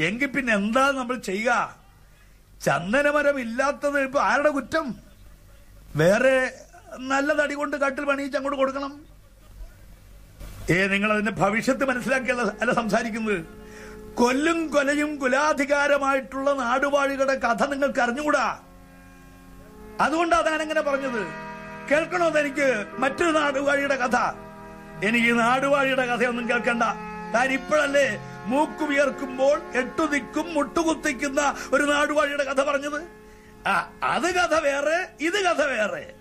എങ്കിൽ പിന്നെ എന്താ നമ്മൾ ചെയ്യുക ചന്ദനമരം ഇല്ലാത്തത് ഇപ്പൊ ആരുടെ കുറ്റം വേറെ നല്ല തടി കൊണ്ട് കട്ടിൽ പണിയിച്ച് അങ്ങോട്ട് കൊടുക്കണം ഏ നിങ്ങൾ അതിന്റെ ഭവിഷ്യത്ത് മനസ്സിലാക്കിയല്ല അല്ല സംസാരിക്കുന്നത് കൊല്ലും കൊലയും കുലാധികാരമായിട്ടുള്ള നാടുവാഴികളുടെ കഥ നിങ്ങൾക്ക് അറിഞ്ഞുകൂടാ അതുകൊണ്ടാണ് താൻ എങ്ങനെ പറഞ്ഞത് കേൾക്കണോ എനിക്ക് മറ്റൊരു നാടുവാഴിയുടെ കഥ എനിക്ക് ഈ നാടുവാഴിയുടെ കഥയൊന്നും കേൾക്കണ്ട താൻ ഇപ്പോഴല്ലേ മൂക്കു വിയർക്കുമ്പോൾ എട്ടു ദിക്കും മുട്ടുകുത്തിക്കുന്ന ഒരു നാടുവാഴിയുടെ കഥ പറഞ്ഞത് ആ അത് കഥ വേറെ ഇത് കഥ വേറെ